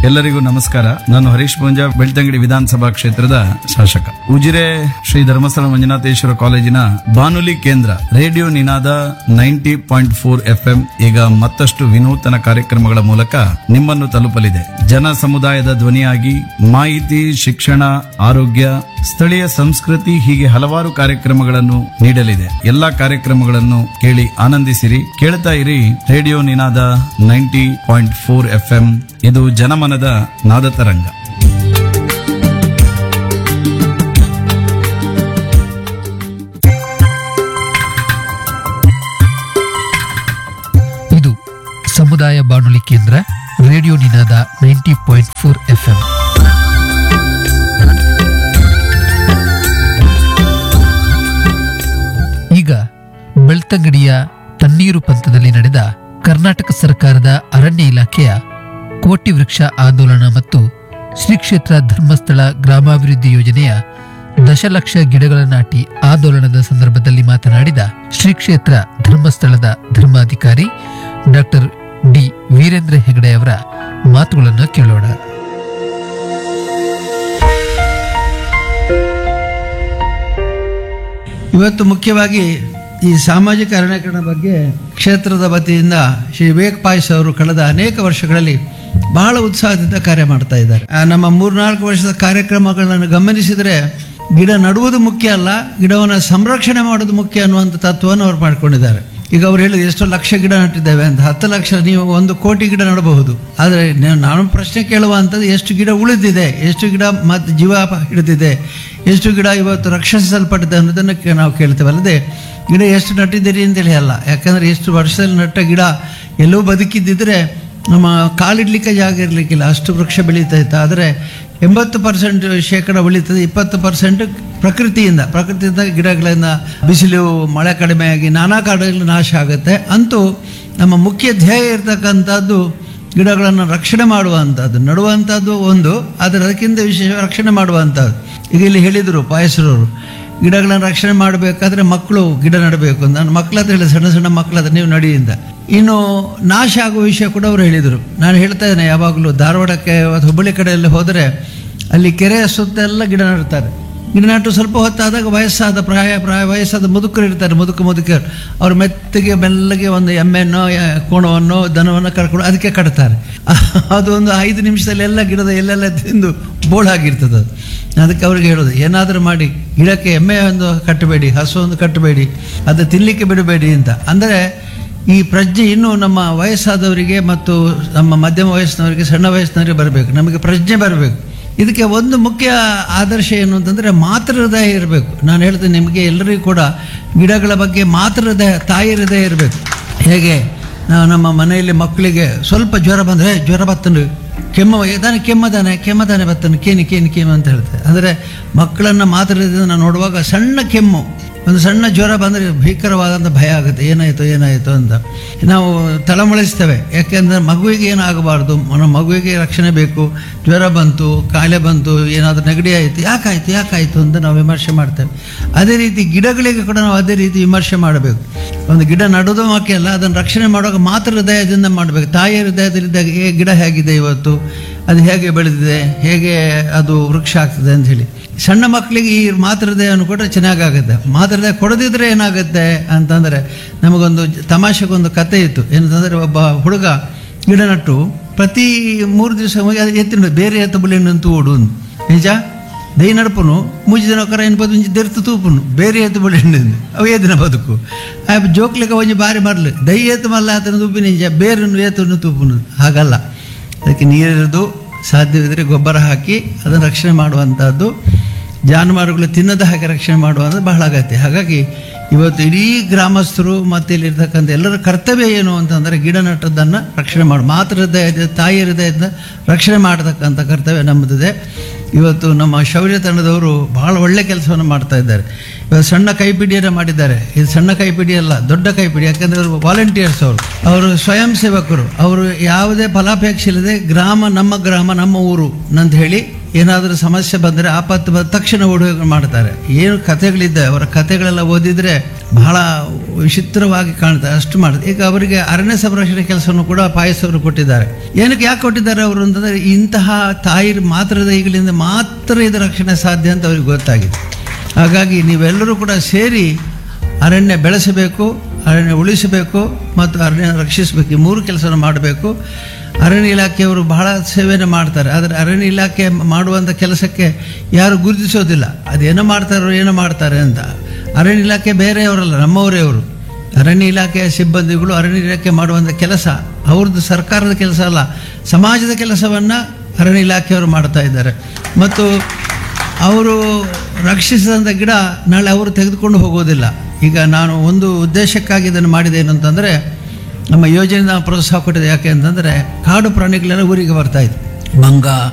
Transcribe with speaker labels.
Speaker 1: ಎಲ್ಲರಿಗೂ ನಮಸ್ಕಾರ ನಾನು ಹರೀಶ್ ಪೂಂಜಾ ಬೆಳ್ತಂಗಡಿ ವಿಧಾನಸಭಾ ಕ್ಷೇತ್ರದ ಶಾಸಕ ಉಜಿರೆ ಶ್ರೀ ಧರ್ಮಸ್ಥಳ ಮಂಜುನಾಥೇಶ್ವರ ಕಾಲೇಜಿನ ಬಾನುಲಿ ಕೇಂದ್ರ radio Ninada ninety point four FM ಈಗ ಮತ್ತಷ್ಟು ವಿನೂತನ ಕಾರ್ಯಕ್ರಮಗಳ ಮೂಲಕ ನಿಮ್ಮನ್ನು ತಲುಪಲಿದೆ ಜನ ಸಮುದಾಯದ ಧ್ವನಿಯಾಗಿ ಮಾಹಿತಿ ಶಿಕ್ಷಣ ಆರೋಗ್ಯ ಸ್ಥಳೀಯ ಸಂಸ್ಕೃತಿ ಹೀಗೆ ಹಲವಾರು ಕಾರ್ಯಕ್ರಮಗಳನ್ನು ನೀಡಲಿದೆ ಎಲ್ಲಾ ಕಾರ್ಯಕ್ರಮಗಳನ್ನು ಕೇಳಿ ಆನಂದಿಸಿರಿ ಕೇಳ್ತಾ ಇರಿ radio Ninada ninety point four FM ಇದು ಜನಮನದ ನಾದ ತರಂಗ
Speaker 2: ಇದು ಸಮುದಾಯ ಬಾನುಲಿ ಕೇಂದ್ರ radio Ninada ninety point four FM ಈಗ ಬೆಳ್ತಂಗಡಿಯ ತಣ್ಣೀರು ಪಂಥದಲ್ಲಿ ನಡೆದ ಕರ್ನಾಟಕ ಸರ್ಕಾರದ ಅರಣ್ಯ ಇಲಾಖೆಯ ಕೋಟಿ ವೃಕ್ಷ ಆಂದೋಲನ ಮತ್ತು ಶ್ರೀ ಕ್ಷೇತ್ರ ಧರ್ಮಸ್ಥಳ ಗ್ರಾಮಾಭಿವೃದ್ಧಿ ಯೋಜನೆಯ ದಶಲಕ್ಷ ಗಿಡಗಳ ನಾಟಿ ಆಂದೋಲನದ ಸಂದರ್ಭದಲ್ಲಿ ಮಾತನಾಡಿದ ಶ್ರೀ ಕ್ಷೇತ್ರ ಧರ್ಮಸ್ಥಳದ ಧರ್ಮಾಧಿಕಾರಿ ಡಾಕ್ಟರ್ ಡಿ ವೀರೇಂದ್ರ ಹೆಗಡೆ ಅವರ ಮಾತುಗಳನ್ನು ಕೇಳೋಣ
Speaker 3: ಇವತ್ತು ಮುಖ್ಯವಾಗಿ ಈ ಸಾಮಾಜಿಕ ಅರಣ್ಯೀಕರಣ ಬಗ್ಗೆ ಕ್ಷೇತ್ರದ ವತಿಯಿಂದ ಶ್ರೀ ವಿವೇಕ್ ಪಾಯ್ಸ್ ಅವರು ಕಳೆದ ಅನೇಕ ವರ್ಷಗಳಲ್ಲಿ ಬಹಳ ಉತ್ಸಾಹದಿಂದ ಕಾರ್ಯ ಮಾಡ್ತಾ ಇದ್ದಾರೆ ಆ ನಮ್ಮ ಮೂರ್ನಾಲ್ಕು ವರ್ಷದ ಕಾರ್ಯಕ್ರಮಗಳನ್ನು ಗಮನಿಸಿದರೆ ಗಿಡ ನಡುವುದು ಮುಖ್ಯ ಅಲ್ಲ ಗಿಡವನ್ನು ಸಂರಕ್ಷಣೆ ಮಾಡೋದು ಮುಖ್ಯ ಅನ್ನುವಂಥ ತತ್ವವನ್ನು ಅವ್ರು ಮಾಡ್ಕೊಂಡಿದ್ದಾರೆ ಈಗ ಅವ್ರು ಹೇಳಿದ್ರು ಎಷ್ಟು ಲಕ್ಷ ಗಿಡ ನಟ್ಟಿದ್ದೇವೆ ಅಂತ ಹತ್ತು ಲಕ್ಷ ನೀವು ಒಂದು ಕೋಟಿ ಗಿಡ ನಡಬಹುದು ಆದರೆ ನೀವು ನಾನು ಪ್ರಶ್ನೆ ಕೇಳುವಂಥದ್ದು ಎಷ್ಟು ಗಿಡ ಉಳಿದಿದೆ ಎಷ್ಟು ಗಿಡ ಮತ್ತು ಜೀವ ಹಿಡಿದಿದೆ ಎಷ್ಟು ಗಿಡ ಇವತ್ತು ರಕ್ಷಿಸಲ್ಪಟ್ಟಿದೆ ಅನ್ನೋದನ್ನು ಕೇ- ನಾವು ಕೇಳ್ತೇವೆ ಅಲ್ಲದೆ ಗಿಡ ಎಷ್ಟು ನಟ್ಟಿದ್ದೀರಿ ಅಂತೇಳಿ ಅಲ್ಲ ಯಾಕಂದರೆ ಎಷ್ಟು ವರ್ಷದಲ್ಲಿ ನಟ್ಟ ಗಿಡ ಎಲ್ಲೋ ಬದುಕಿದ್ದಿದ್ರೆ ನಮ್ಮ ಕಾಲಿಡ್ಲಿಕ್ಕೆ ಜಾಗ ಇರಲಿಕ್ಕಿಲ್ಲ ಅಷ್ಟು ವೃಕ್ಷ ಬೆಳೀತಾ ಇತ್ತು ಆದರೆ ಎಂಬತ್ತು ಪರ್ಸೆಂಟ್ ಶೇಕಡ ಉಳಿತದೆ ಇಪ್ಪತ್ತು ಪರ್ಸೆಂಟ್ ಪ್ರಕೃತಿಯಿಂದ ಪ್ರಕೃತಿಯಿಂದ ಗಿಡಗಳಿಂದ ಬಿಸಿಲು ಮಳೆ ಕಡಿಮೆಯಾಗಿ ನಾನಾ ಕಾಡುಗಳು ನಾಶ ಆಗುತ್ತೆ ಅಂತೂ ನಮ್ಮ ಮುಖ್ಯ ಧ್ಯೇಯ ಇರತಕ್ಕಂಥದ್ದು ಗಿಡಗಳನ್ನು ರಕ್ಷಣೆ ಮಾಡುವಂಥದ್ದು ನಡುವಂಥದ್ದು ಒಂದು ಆದರೆ ಅದಕ್ಕಿಂತ ವಿಶೇಷ ರಕ್ಷಣೆ ಮಾಡುವಂಥದ್ದು ಈಗ ಇಲ್ಲಿ ಹೇಳಿದರು ಪಾಯಸರವರು ಗಿಡಗಳನ್ನು ರಕ್ಷಣೆ ಮಾಡಬೇಕಾದ್ರೆ ಮಕ್ಕಳು ಗಿಡ ನೆಡಬೇಕು ನಾನು ಮಕ್ಕಳ ಹತ್ರ ಹೇಳಿದೆ ಸಣ್ಣ ಸಣ್ಣ ಮಕ್ಕಳ ಹತ್ರ ನೀವು ನಡಿಯಿಂದ ಇನ್ನು ನಾಶ ಆಗುವ ವಿಷಯ ಕೂಡ ಅವರು ಹೇಳಿದರು ನಾನು ಹೇಳ್ತಾ ಇದ್ದೇನೆ ಯಾವಾಗಲೂ ಧಾರವಾಡಕ್ಕೆ ಅಥವಾ ಹುಬ್ಬಳ್ಳಿ ಕಡೆಯಲ್ಲಿ ಹೋದರೆ ಅಲ್ಲಿ ಕೆರೆಯ ಸುತ್ತೆಲ್ಲ ಗಿಡ ನೆಡ್ತಾರೆ ಗಿಡ ನೆಟ್ಟು ಸ್ವಲ್ಪ ಹೊತ್ತಾದಾಗ ವಯಸ್ಸಾದ ಪ್ರಾಯ ಪ್ರಾಯ ವಯಸ್ಸಾದ ಮುದುಕರು ಇರ್ತಾರೆ ಮುದುಕ ಮುದುಕರು ಅವ್ರ ಮೆತ್ತಗೆ ಮೆಲ್ಲಗೆ ಒಂದು ಎಮ್ಮೆನೋ ಯ- ಕೋಣವನ್ನು ದನವನ್ನು ಕರ್ಕೊಂಡು ಅದಕ್ಕೆ ಕಟ್ತಾರೆ ಅದು ಒಂದು ಐದು ನಿಮಿಷದಲ್ಲಿ ಎಲ್ಲ ಗಿಡದ ಎಲ್ಲೆಲ್ಲ ತಿಂದು ಬೋಳಾಗಿರ್ತದೆ ಅದು ಅದಕ್ಕೆ ಅವ್ರಿಗೆ ಹೇಳೋದು ಏನಾದರೂ ಮಾಡಿ ಗಿಡಕ್ಕೆ ಎಮ್ಮೆ ಒಂದು ಕಟ್ಟಬೇಡಿ ಹಸು ಒಂದು ಕಟ್ಟಬೇಡಿ ಅದು ತಿನ್ನಲಿಕ್ಕೆ ಬಿಡಬೇಡಿ ಅಂತ ಅಂದರೆ ಈ ಪ್ರಜ್ಞೆ ಇನ್ನೂ ನಮ್ಮ ವಯಸ್ಸಾದವರಿಗೆ ಮತ್ತು ನಮ್ಮ ಮಧ್ಯಮ ವಯಸ್ಸಿನವರಿಗೆ ಸಣ್ಣ ವಯಸ್ಸಿನವರಿಗೆ ಬರಬೇಕು ನಮಗೆ ಪ್ರಜ್ಞೆ ಬರಬೇಕು ಇದಕ್ಕೆ ಒಂದು ಮುಖ್ಯ ಆದರ್ಶ ಏನು ಅಂತಂದರೆ ಮಾತೃ ಹೃದಯ ಇರಬೇಕು ನಾನು ಹೇಳ್ತೇನೆ ನಿಮಗೆ ಎಲ್ಲರಿಗೂ ಕೂಡ ಗಿಡಗಳ ಬಗ್ಗೆ ಮಾತೃ ಹೃದಯ ತಾಯಿ ಹೃದಯ ಇರಬೇಕು ಹೇಗೆ ನಾವು ನಮ್ಮ ಮನೆಯಲ್ಲಿ ಮಕ್ಕಳಿಗೆ ಸ್ವಲ್ಪ ಜ್ವರ ಬಂದರೆ ಜ್ವರ ಬತ್ತನು ಕೆಮ್ಮ ತಾನೆ ಕೆಮ್ಮದಾನೆ ಕೆಮ್ಮದಾನೆ ಬತ್ತನು ಕೇನಿ ಕೇನಿ ಕೆಮ್ಮು ಅಂತ ಹೇಳ್ತಾರೆ ಅಂದರೆ ಮಕ್ಕಳನ್ನು ಮಾತೃದಿಂದ ನಾವು ನೋಡುವಾಗ ಸಣ್ಣ ಕೆಮ್ಮು ಒಂದು ಸಣ್ಣ ಜ್ವರ ಬಂದರೆ ಭೀಕರವಾದಂಥ ಭಯ ಆಗುತ್ತೆ ಏನಾಯಿತು ಏನಾಯಿತು ಅಂತ ನಾವು ತಳಮಳಿಸ್ತೇವೆ ಯಾಕೆಂದರೆ ಮಗುವಿಗೆ ಏನಾಗಬಾರ್ದು ನಮ್ಮ ಮಗುವಿಗೆ ರಕ್ಷಣೆ ಬೇಕು ಜ್ವರ ಬಂತು ಕಾಯಿಲೆ ಬಂತು ಏನಾದರೂ ನೆಗಡಿ ಆಯಿತು ಯಾಕಾಯಿತು ಯಾಕಾಯಿತು ಅಂತ ನಾವು ವಿಮರ್ಶೆ ಮಾಡ್ತೇವೆ ಅದೇ ರೀತಿ ಗಿಡಗಳಿಗೆ ಕೂಡ ನಾವು ಅದೇ ರೀತಿ ವಿಮರ್ಶೆ ಮಾಡಬೇಕು ಒಂದು ಗಿಡ ನಡೋದು ಮುಖ್ಯ ಅಲ್ಲ ಅದನ್ನು ರಕ್ಷಣೆ ಮಾಡುವಾಗ ಮಾತೃ ಹೃದಯದಿಂದ ಮಾಡಬೇಕು ತಾಯಿಯ ಹೃದಯದಲ್ಲಿದ್ದಾಗ ಏ ಗಿಡ ಹೇಗಿದೆ ಇವತ್ತು ಅದು ಹೇಗೆ ಬೆಳೆದಿದೆ ಹೇಗೆ ಅದು ವೃಕ್ಷ ಆಗ್ತದೆ ಅಂತ ಹೇಳಿ ಸಣ್ಣ ಮಕ್ಕಳಿಗೆ ಈ ಮಾತೃ ಹೃದಯವನ್ನು ಕೂಡ ಚೆನ್ನಾಗಾಗುತ್ತೆ ಮಾತೃ ಹೃದಯ ಕೊಡದಿದ್ರೆ ಏನಾಗುತ್ತೆ ಅಂತಂದರೆ ನಮಗೊಂದು ಜ- ತಮಾಷೆಗೊಂದು ಕತೆ ಇತ್ತು ಏನಂತಂದರೆ ಒಬ್ಬ ಹುಡುಗ ಗಿಡ ನಟ್ಟು ಪ್ರತಿ ಮೂರು ದಿವಸ ಹೋಗಿ ಅದು ಎತ್ತಿನ ಬೇರೆ ಎತ್ತ ಬುಲೆಣ್ಣಂತೂ ಓಡು ಅಂದು. ನಿಜ ದೈ ನಡಪನು ಮೂಜಿ ದಿನ ಕರ ಎನ್ಬೋದು ಒಂಜಿ ದೆರ್ತು ತೂಪುನು ಬೇರೆ ಎತ್ತು ಬುಲೆಣ್ಣು ಅವು ಏದಿನ ಬದುಕು ಆ ಜೋಕ್ಲಿಗೆ ಒಂಜಿ ಬಾರಿ ಮರಲು ದೈ ಎತ್ತು ಮಲ್ಲ ಆತನ ತೂಪಿನ ನಿಜ ಬೇರನ್ನು ಏತನ್ನು ತೂಪುನು ಹಾಗಲ್ಲ ಅದಕ್ಕೆ ನೀರಿರೋದು ಸಾಧ್ಯವಿದ್ದರೆ ಗೊಬ್ಬರ ಹಾಕಿ ಅದನ್ನು ರಕ್ಷಣೆ ಮಾಡುವಂಥದ್ದು ಜಾನುವಾರುಗಳು ತಿನ್ನದ ಹಾಗೆ ರಕ್ಷಣೆ ಮಾಡುವಂಥದ್ದು ಬಹಳ ಅಗತ್ಯ ಹಾಗಾಗಿ ಇವತ್ತು ಇಡೀ ಗ್ರಾಮಸ್ಥರು ಮತ್ತು ಇಲ್ಲಿರ್ತಕ್ಕಂಥ ಎಲ್ಲರ ಕರ್ತವ್ಯ ಏನು ಅಂತಂದರೆ ಗಿಡ ನಟ್ಟದ್ದನ್ನು ರಕ್ಷಣೆ ಮಾಡಿ ಮಾತೃ ಹೃದಯದ ತಾಯಿ ಹೃದಯದಿಂದ ರಕ್ಷಣೆ ಮಾಡತಕ್ಕಂಥ ಕರ್ತವ್ಯ ನಮ್ಮದಿದೆ ಇವತ್ತು ನಮ್ಮ ಶೌರ್ಯ ತಂಡದವರು ಬಹಳ ಒಳ್ಳೆ ಕೆಲಸವನ್ನು ಮಾಡ್ತಾ ಇದ್ದಾರೆ ಇವತ್ತು ಸಣ್ಣ ಕೈಪಿಡಿಯನ್ನು ಮಾಡಿದ್ದಾರೆ ಇದು ಸಣ್ಣ ಕೈಪಿಡಿ ಅಲ್ಲ ದೊಡ್ಡ ಕೈಪಿಡಿ ಯಾಕಂದರೆ ಅವರು ವಾಲಂಟಿಯರ್ಸ್ ಅವರು ಅವರು ಸ್ವಯಂ ಸೇವಕರು ಅವರು ಯಾವುದೇ ಫಲಾಪೇಕ್ಷೆ ಇಲ್ಲದೆ ಗ್ರಾಮ ನಮ್ಮ ಗ್ರಾಮ ನಮ್ಮ ಊರು ಅಂತ ಹೇಳಿ ಏನಾದರೂ ಸಮಸ್ಯೆ ಬಂದರೆ ಆಪತ್ತು ಬಂದ ತಕ್ಷಣ ಓಡಿ ಹೋಗಿ ಮಾಡ್ತಾರೆ ಏನು ಕಥೆಗಳಿದ್ದೆ ಅವರ ಕಥೆಗಳೆಲ್ಲ ಓದಿದರೆ ಬಹಳ ವಿಚಿತ್ರವಾಗಿ ಕಾಣ್ತಾರೆ ಅಷ್ಟು ಮಾಡ್ತಾರೆ ಈಗ ಅವರಿಗೆ ಅರಣ್ಯ ಸಂರಕ್ಷಣೆ ಕೆಲಸವನ್ನು ಕೂಡ ಪಾಯಸವರು ಕೊಟ್ಟಿದ್ದಾರೆ ಏನಕ್ಕೆ ಯಾಕೆ ಕೊಟ್ಟಿದ್ದಾರೆ ಅವರು ಅಂತಂದರೆ ಇಂತಹ ತಾಯಿ ಮಾತ್ರದ ಈಗಲಿಂದ ಮಾತ್ರ ಇದು ರಕ್ಷಣೆ ಸಾಧ್ಯ ಅಂತ ಅವ್ರಿಗೆ ಗೊತ್ತಾಗಿದೆ ಹಾಗಾಗಿ ನೀವೆಲ್ಲರೂ ಕೂಡ ಸೇರಿ ಅರಣ್ಯ ಬೆಳೆಸಬೇಕು ಅರಣ್ಯ ಉಳಿಸಬೇಕು ಮತ್ತು ಅರಣ್ಯ ರಕ್ಷಿಸಬೇಕು ಈ ಮೂರು ಕೆಲಸವನ್ನು ಮಾಡಬೇಕು ಅರಣ್ಯ ಇಲಾಖೆಯವರು ಬಹಳ ಸೇವೆಯನ್ನು ಮಾಡ್ತಾರೆ ಆದರೆ ಅರಣ್ಯ ಇಲಾಖೆ ಮಾಡುವಂಥ ಕೆಲಸಕ್ಕೆ ಯಾರು ಗುರುತಿಸೋದಿಲ್ಲ ಅದೇನೋ ಮಾಡ್ತಾರೋ ಏನೋ ಮಾಡ್ತಾರೆ ಅಂತ ಅರಣ್ಯ ಇಲಾಖೆ ಬೇರೆಯವರಲ್ಲ ನಮ್ಮವರೇ ಅವರು ಅರಣ್ಯ ಇಲಾಖೆಯ ಸಿಬ್ಬಂದಿಗಳು ಅರಣ್ಯ ಇಲಾಖೆ ಮಾಡುವಂಥ ಕೆಲಸ ಅವ್ರದ್ದು ಸರ್ಕಾರದ ಕೆಲಸ ಅಲ್ಲ ಸಮಾಜದ ಕೆಲಸವನ್ನು ಅರಣ್ಯ ಇಲಾಖೆಯವರು ಮಾಡ್ತಾ ಇದ್ದಾರೆ ಮತ್ತು ಅವರು ರಕ್ಷಿಸಿದಂಥ ಗಿಡ ನಾಳೆ ಅವರು ತೆಗೆದುಕೊಂಡು ಹೋಗೋದಿಲ್ಲ ಈಗ ನಾನು ಒಂದು ಉದ್ದೇಶಕ್ಕಾಗಿ ಇದನ್ನು ಮಾಡಿದೆ ಏನು ಅಂತಂದರೆ ನಮ್ಮ ಯೋಜನೆ ನಾವು ಪ್ರೋತ್ಸಾಹ ಕೊಟ್ಟಿದೆ ಯಾಕೆ ಅಂತಂದರೆ ಕಾಡು ಪ್ರಾಣಿಗಳೆಲ್ಲ ಊರಿಗೆ ಬರ್ತಾ ಇತ್ತು ಮಂಗ